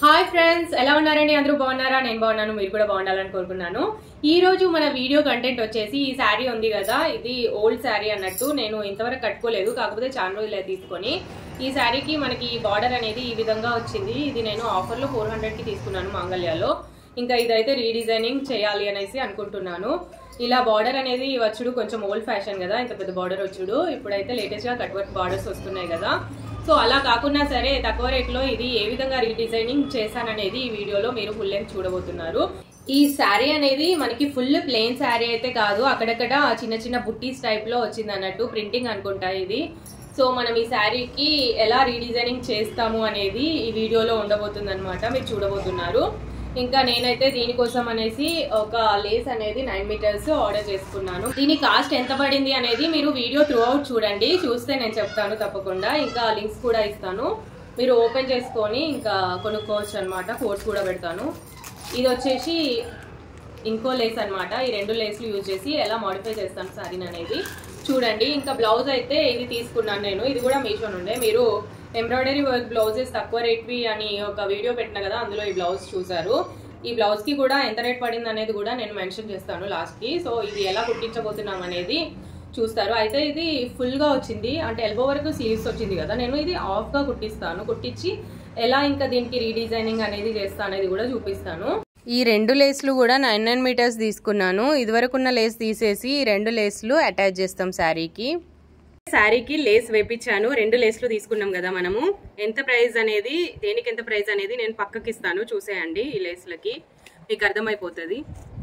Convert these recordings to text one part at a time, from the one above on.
hi friends ఎలా ఉన్నారండి అందరూ బాగున్నారా నేను బాగున్నాను మీరు కూడా బాగుండాలని కోరుకున్నాను ఈ రోజు మన వీడియో కంటెంట్ వచ్చేసి ఈ శారీ ఉంది కదా ఇది ఓల్డ్ శారీ అన్నట్టు నేను ఇంతవరకు కట్టుకోలేదు కాకపోతే చాలా రోజులే తీసుకొని ఈ శారీకి మనకి ఈ బార్డర్ అనేది ఈ విధంగా వచ్చింది ఇది నేను ఆఫర్లో ఫోర్ కి తీసుకున్నాను మాంగళ్యాలో ఇంకా ఇదైతే రీడిజైనింగ్ చేయాలి అనేసి అనుకుంటున్నాను ఇలా బార్డర్ అనేది వచ్చుడు కొంచెం ఓల్డ్ ఫ్యాషన్ కదా ఇంత పెద్ద బార్డర్ వచ్చుడు ఇప్పుడైతే లేటెస్ట్ గా కట్ వర్క్ బార్డర్స్ వస్తున్నాయి కదా సో అలా కాకుండా సరే తక్కువ రేట్లో ఇది ఏ విధంగా రీడిజైనింగ్ చేశాననేది ఈ వీడియోలో మీరు ఫుల్ లెంత్ చూడబోతున్నారు ఈ శారీ అనేది మనకి ఫుల్ ప్లెయిన్ శారీ అయితే కాదు అక్కడక్కడ చిన్న చిన్న బుట్టీస్ టైప్ లో వచ్చింది అన్నట్టు ప్రింటింగ్ అనుకుంటా ఇది సో మనం ఈ శారీకి ఎలా రీడిజైనింగ్ చేస్తాము అనేది ఈ వీడియోలో ఉండబోతుంది అనమాట మీరు చూడబోతున్నారు ఇంకా నేనైతే దీనికోసం అనేసి ఒక లేస్ అనేది నైన్ మీటర్స్ ఆర్డర్ చేసుకున్నాను దీని కాస్ట్ ఎంత పడింది అనేది మీరు వీడియో త్రూ అవుట్ చూడండి చూస్తే నేను చెప్తాను తప్పకుండా ఇంకా లింక్స్ కూడా ఇస్తాను మీరు ఓపెన్ చేసుకొని ఇంకా కొనుక్కోవచ్చు అనమాట కోర్స్ కూడా పెడతాను ఇది వచ్చేసి ఇంకో లేస్ అనమాట ఈ రెండు లేస్లు యూజ్ చేసి ఎలా మాడిఫై చేస్తాను సారీని అనేది చూడండి ఇంకా బ్లౌజ్ అయితే ఇది తీసుకున్నాను నేను ఇది కూడా మీషో నుండే మీరు ఎంబ్రాయిడరీ వర్క్ బ్లౌజెస్ తక్కువ రేట్వి అని ఒక వీడియో పెట్టిన కదా అందులో ఈ బ్లౌజ్ చూసారు ఈ బ్లౌజ్ కి కూడా ఎంత రేట్ పడింది అనేది కూడా నేను మెన్షన్ చేస్తాను లాస్ట్ కి సో ఇది ఎలా కుట్టించబోతున్నాం అనేది చూస్తారు అయితే ఇది ఫుల్ గా వచ్చింది అంటే ఎల్బో వరకు స్లీవ్స్ వచ్చింది కదా నేను ఇది ఆఫ్ గా కుట్టిస్తాను కుట్టించి ఎలా ఇంకా దీనికి రీడిజైనింగ్ అనేది చేస్తా అనేది కూడా చూపిస్తాను ఈ రెండు లేస్లు కూడా నైన్ నైన్ మీటర్స్ తీసుకున్నాను ఇదివరకు ఉన్న లేస్ తీసేసి ఈ రెండు లేస్లు అటాచ్ చేస్తాం శారీకి శారీకి లేస్ వేపించాను రెండు లేస్లు తీసుకున్నాం కదా మనము ఎంత ప్రైస్ అనేది దేనికి ఎంత ప్రైస్ అనేది నేను పక్కకి ఇస్తాను చూసేయండి ఈ లేస్లకి మీకు అర్థమైపోతుంది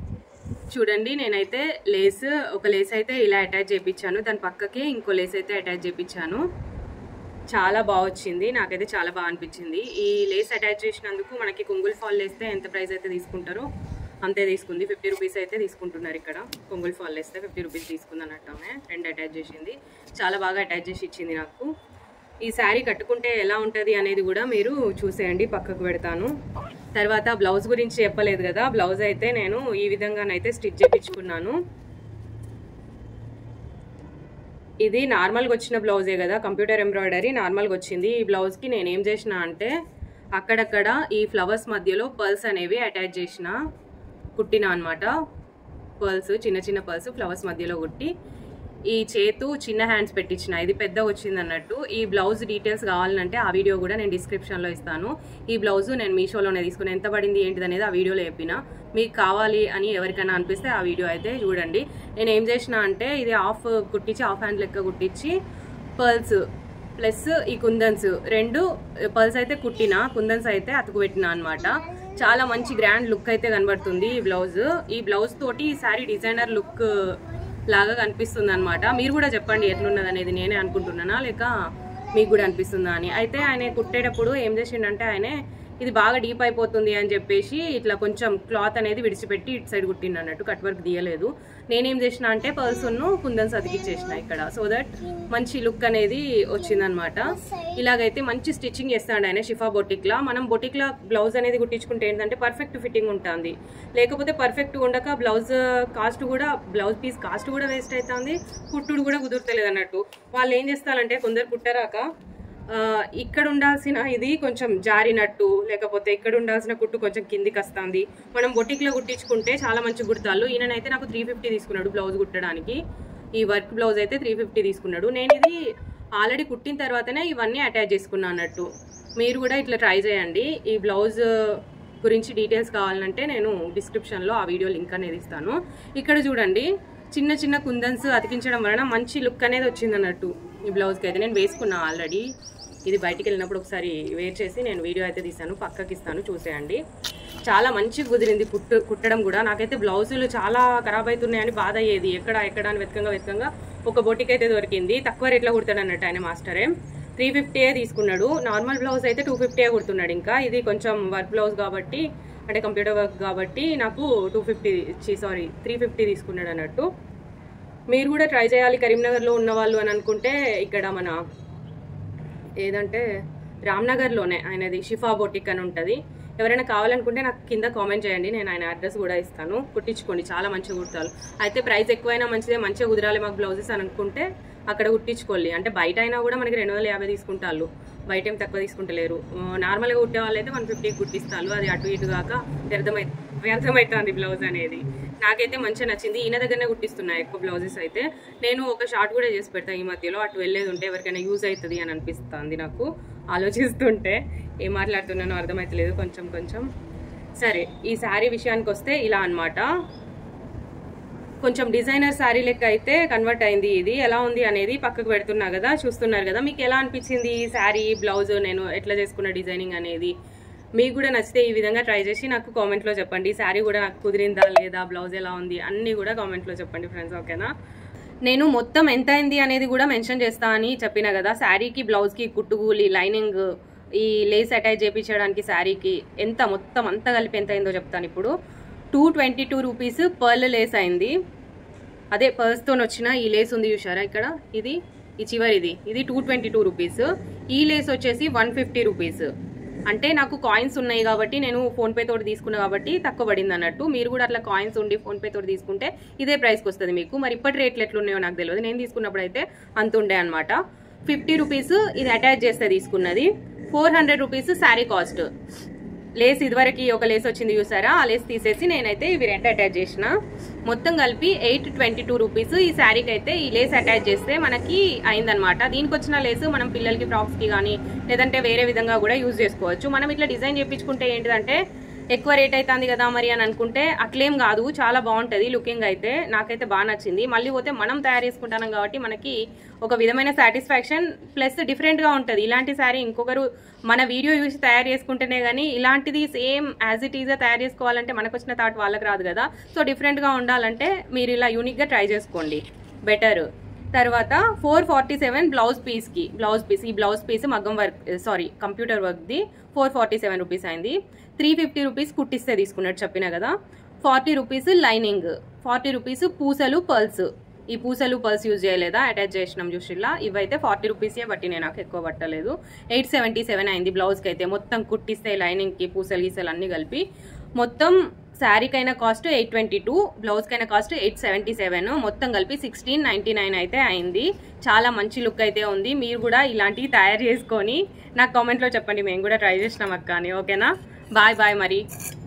చూడండి నేనైతే లేస్ ఒక లేస్ అయితే ఇలా అటాచ్ చేయించాను దాని పక్కకి ఇంకో లేస్ అయితే అటాచ్ చేయించాను చాలా బాగా వచ్చింది నాకైతే చాలా బాగా అనిపించింది ఈ లేస్ అటాచ్ చేసినందుకు మనకి కొంగుల్ ఫాల్ వేస్తే ఎంత ప్రైస్ అయితే తీసుకుంటారో అంతే తీసుకుంది ఫిఫ్టీ రూపీస్ అయితే తీసుకుంటున్నారు ఇక్కడ కొంగుల్ ఫాల్ వేస్తే ఫిఫ్టీ రూపీస్ తీసుకుంది అన్నట్టు ఆమె రెండు అటాచ్ చేసింది చాలా బాగా అటాచ్ చేసి ఇచ్చింది నాకు ఈ శారీ కట్టుకుంటే ఎలా ఉంటుంది అనేది కూడా మీరు చూసేయండి పక్కకు పెడతాను తర్వాత బ్లౌజ్ గురించి చెప్పలేదు కదా బ్లౌజ్ అయితే నేను ఈ విధంగానైతే స్టిచ్ చేయించుకున్నాను ఇది నార్మల్గా వచ్చిన బ్లౌజే కదా కంప్యూటర్ ఎంబ్రాయిడరీ నార్మల్గా వచ్చింది ఈ బ్లౌజ్కి నేను ఏం చేసిన అంటే అక్కడక్కడ ఈ ఫ్లవర్స్ మధ్యలో పర్ల్స్ అనేవి అటాచ్ చేసిన కుట్టిన అనమాట పర్ల్స్ చిన్న చిన్న పర్ల్స్ ఫ్లవర్స్ మధ్యలో కుట్టి ఈ చేతు చిన్న హ్యాండ్స్ పెట్టించిన ఇది పెద్ద వచ్చింది అన్నట్టు ఈ బ్లౌజ్ డీటెయిల్స్ కావాలంటే ఆ వీడియో కూడా నేను డిస్క్రిప్షన్లో ఇస్తాను ఈ బ్లౌజ్ నేను మీషోలోనే తీసుకుని ఎంత పడింది ఏంటిది అనేది ఆ వీడియోలో చెప్పిన మీకు కావాలి అని ఎవరికైనా అనిపిస్తే ఆ వీడియో అయితే చూడండి నేను ఏం చేసిన అంటే ఇది హాఫ్ కుట్టించి హాఫ్ హ్యాండ్ లెక్క కుట్టించి పర్ల్స్ ప్లస్ ఈ కుందన్స్ రెండు పర్ల్స్ అయితే కుట్టిన కుందన్స్ అయితే అతుకు పెట్టిన అనమాట చాలా మంచి గ్రాండ్ లుక్ అయితే కనబడుతుంది ఈ బ్లౌజ్ ఈ బ్లౌజ్ తోటి ఈ శారీ డిజైనర్ లుక్ లాగా కనిపిస్తుంది అనమాట మీరు కూడా చెప్పండి ఎట్లున్నది అనేది నేనే అనుకుంటున్నానా లేక మీకు కూడా అనిపిస్తుందా అని అయితే ఆయన కుట్టేటప్పుడు ఏం చేసిండంటే ఆయనే ఇది బాగా డీప్ అయిపోతుంది అని చెప్పేసి ఇట్లా కొంచెం క్లాత్ అనేది విడిచిపెట్టి ఇటు సైడ్ కుట్టిండు అన్నట్టు కట్ వర్క్ తీయలేదు నేనేం చేసిన అంటే పర్సన్ను కుందన్స్ అతికిచ్చేసిన ఇక్కడ సో దట్ మంచి లుక్ అనేది వచ్చిందనమాట ఇలాగైతే మంచి స్టిచ్చింగ్ చేస్తాడు ఆయన షిఫా బొటిక్లా మనం బొటిక్లా బ్లౌజ్ అనేది కుట్టించుకుంటే ఏంటంటే పర్ఫెక్ట్ ఫిట్టింగ్ ఉంటుంది లేకపోతే పర్ఫెక్ట్ ఉండక బ్లౌజ్ కాస్ట్ కూడా బ్లౌజ్ పీస్ కాస్ట్ కూడా వేస్ట్ అవుతుంది కుట్టుడు కూడా కుదురుతలేదు అన్నట్టు వాళ్ళు ఏం చేస్తారంటే కొందరు కుట్టరాక ఇక్కడ ఉండాల్సిన ఇది కొంచెం జారినట్టు లేకపోతే ఇక్కడ ఉండాల్సిన కుట్టు కొంచెం కిందికి వస్తుంది మనం బొటిక్లో కుట్టించుకుంటే చాలా మంచి కుడతాళ్ళు ఈయనైతే నాకు త్రీ ఫిఫ్టీ తీసుకున్నాడు బ్లౌజ్ కుట్టడానికి ఈ వర్క్ బ్లౌజ్ అయితే త్రీ ఫిఫ్టీ తీసుకున్నాడు నేను ఇది ఆల్రెడీ కుట్టిన తర్వాతనే ఇవన్నీ అటాచ్ చేసుకున్నా అన్నట్టు మీరు కూడా ఇట్లా ట్రై చేయండి ఈ బ్లౌజ్ గురించి డీటెయిల్స్ కావాలంటే నేను డిస్క్రిప్షన్లో ఆ వీడియో లింక్ అనేది ఇస్తాను ఇక్కడ చూడండి చిన్న చిన్న కుందన్స్ అతికించడం వలన మంచి లుక్ అనేది వచ్చింది అన్నట్టు ఈ బ్లౌజ్కి అయితే నేను వేసుకున్నా ఆల్రెడీ ఇది బయటికి వెళ్ళినప్పుడు ఒకసారి వేర్ చేసి నేను వీడియో అయితే తీసాను పక్కకి ఇస్తాను చూసేయండి చాలా మంచి కుదిరింది కుట్టు కుట్టడం కూడా నాకైతే బ్లౌజులు చాలా ఖరాబ్ అవుతున్నాయని బాధ అయ్యేది ఎక్కడ ఎక్కడ అని వెతకంగా వెతకంగా ఒక బొటిక్ అయితే దొరికింది తక్కువ రేట్లో కుడతాడు అన్నట్టు ఆయన మాస్టరే త్రీ ఫిఫ్టీయే తీసుకున్నాడు నార్మల్ బ్లౌజ్ అయితే టూ ఫిఫ్టీయే కుడుతున్నాడు ఇంకా ఇది కొంచెం వర్క్ బ్లౌజ్ కాబట్టి అంటే కంప్యూటర్ వర్క్ కాబట్టి నాకు two fifty sorry three fifty తీసుకున్నాడు అన్నట్టు మీరు కూడా ట్రై చేయాలి కరీంనగర్లో ఉన్న వాళ్ళు అని అనుకుంటే ఇక్కడ మన ఏదంటే రామ్నగర్లోనే ఆయనది షిఫా బొటిక్ అని ఉంటుంది ఎవరైనా కావాలనుకుంటే నాకు కింద కామెంట్ చేయండి నేను ఆయన అడ్రస్ కూడా ఇస్తాను కుట్టించుకోండి చాలా మంచిగా కుడతారు అయితే ప్రైస్ ఎక్కువైనా మంచిదే మంచిగా కుదరాలి మాకు బ్లౌజెస్ అని అనుకుంటే అక్కడ కుట్టించుకోవాలి అంటే బయట అయినా కూడా మనకి రెండు వందల యాభై తీసుకుంటారు బయట ఏం తక్కువ తీసుకుంటలేరు ఆ, నార్మల్గా కుట్టే వాళ్ళు అయితే వన్ ఫిఫ్టీకి కుట్టిస్తారు అది అటు ఇటు కాక వ్యర్థమై వ్యర్థమవుతుంది బ్లౌజ్ అనేది నాకైతే మంచిగా నచ్చింది ఈయన దగ్గరనే కుట్టిస్తున్నాయి ఎక్కువ బ్లౌజెస్ అయితే నేను ఒక షార్ట్ కూడా చేసి పెడతా ఈ మధ్యలో అటు వెళ్ళేది ఉంటే ఎవరికైనా యూజ్ అవుతుంది అని అనిపిస్తుంది నాకు ఆలోచిస్తుంటే ఏం మాట్లాడుతున్నానో అర్థమవుతలేదు కొంచెం కొంచెం సరే ఈ శారీ విషయానికి వస్తే ఇలా అన్నమాట కొంచెం డిజైనర్ శారీ లెక్క అయితే కన్వర్ట్ అయింది ఇది ఎలా ఉంది అనేది పక్కకు పెడుతున్నా కదా చూస్తున్నారు కదా మీకు ఎలా అనిపించింది ఈ శారీ బ్లౌజ్ నేను ఎట్లా చేసుకున్న డిజైనింగ్ అనేది మీకు కూడా నచ్చితే ఈ విధంగా ట్రై చేసి నాకు కామెంట్లో చెప్పండి ఈ శారీ కూడా నాకు కుదిరిందా లేదా బ్లౌజ్ ఎలా ఉంది అన్నీ కూడా కామెంట్లో చెప్పండి ఫ్రెండ్స్ ఓకేనా నేను మొత్తం ఎంత అయింది అనేది కూడా మెన్షన్ చేస్తా అని చెప్పిన కదా శారీకి బ్లౌజ్కి కుట్టుకూలి లైనింగ్ ఈ లేస్ అటాచ్ చేయించడానికి శారీకి ఎంత మొత్తం అంతా కలిపి ఎంత అయిందో చెప్తాను ఇప్పుడు two twenty two rupees pearl lace అయింది అదే పర్స్తో వచ్చిన ఈ లేస్ ఉంది చూసారా ఇక్కడ ఇది ఈ చివరిది ఇది టూ ట్వంటీ టూ రూపీస్ ఈ లేస్ వచ్చేసి వన్ ఫిఫ్టీ రూపీస్ అంటే నాకు కాయిన్స్ ఉన్నాయి కాబట్టి నేను ఫోన్పే తోటి తీసుకున్నా కాబట్టి తక్కువ పడింది అన్నట్టు మీరు కూడా అట్లా కాయిన్స్ ఉండి ఫోన్పే తోటి తీసుకుంటే ఇదే ప్రైస్కి వస్తుంది మీకు మరి ఇప్పటి రేట్లు ఎట్లున్నాయో నాకు తెలియదు నేను తీసుకున్నప్పుడు అయితే అంత ఉండే అనమాట ఫిఫ్టీ రూపీస్ ఇది అటాచ్ చేస్తే తీసుకున్నది four hundred rupees sari cost lace ఇదివరకు ఒక లేస్ వచ్చింది చూసారా ఆ లేస్ తీసేసి నేనైతే ఇవి రెండు అటాచ్ చేసిన మొత్తం కలిపి ఎయిట్ ట్వంటీ టూ రూపీస్ ఈ శారీకి అయితే ఈ లేస్ అటాచ్ చేస్తే మనకి అయిందనమాట దీనికి వచ్చిన లేస్ మనం పిల్లలకి ఫ్రాక్స్ కి కానీ లేదంటే వేరే విధంగా కూడా యూజ్ చేసుకోవచ్చు మనం ఇట్లా డిజైన్ చేయించుకుంటే ఏంటిదంటే ఎక్కువ రేట్ అవుతుంది కదా మరి అని అనుకుంటే అట్లేం కాదు చాలా బాగుంటుంది లుకింగ్ అయితే నాకైతే బాగా నచ్చింది మళ్ళీ పోతే మనం తయారు చేసుకుంటున్నాం కాబట్టి మనకి ఒక విధమైన సాటిస్ఫాక్షన్ ప్లస్ డిఫరెంట్గా ఉంటుంది ఇలాంటి శారీ ఇంకొకరు మన వీడియో చూసి తయారు చేసుకుంటేనే కానీ ఇలాంటిది సేమ్ యాజ్ ఇట్ ఈజ్గా తయారు చేసుకోవాలంటే మనకు వచ్చిన థాట్ వాళ్ళకి రాదు కదా సో డిఫరెంట్గా ఉండాలంటే మీరు ఇలా యూనిక్గా ట్రై చేసుకోండి బెటర్ తర్వాత ఫోర్ ఫార్టీ సెవెన్ బ్లౌజ్ పీస్కి బ్లౌజ్ పీస్ ఈ బ్లౌజ్ పీస్ మగ్గం వర్క్ సారీ కంప్యూటర్ వర్క్ది ఫోర్ ఫార్టీ సెవెన్ రూపీస్ అయింది త్రీ ఫిఫ్టీ రూపీస్ కుట్టిస్తే తీసుకున్నట్టు చెప్పిన కదా forty rupees lining forty rupees పూసలు పర్ల్స్ ఈ పూసలు పర్ల్స్ యూజ్ చేయలేదా అటాచ్ చేసినాం చూసిల్లా ఇవైతే ఫార్టీ రూపీసే బట్టి నేను నాకు ఎక్కువ పట్టలేదు ఎయిట్ సెవెంటీ సెవెన్ అయింది బ్లౌజ్కి అయితే మొత్తం కుట్టిస్తే లైనింగ్కి పూసలు గీసలు అన్నీ కలిపి మొత్తం శారీకైనా కాస్ట్ ఎయిట్ ట్వంటీ టూ బ్లౌజ్కైనా కాస్ట్ ఎయిట్ సెవెంటీ సెవెన్ మొత్తం కలిపి సిక్స్టీన్ నైంటీ నైన్ అయితే అయింది చాలా మంచి లుక్ అయితే ఉంది మీరు కూడా ఇలాంటివి తయారు చేసుకొని నాకు కామెంట్లో చెప్పండి మేము కూడా ట్రై చేసినాం అక్క అని ఓకేనా బాయ్ బాయ్ మరి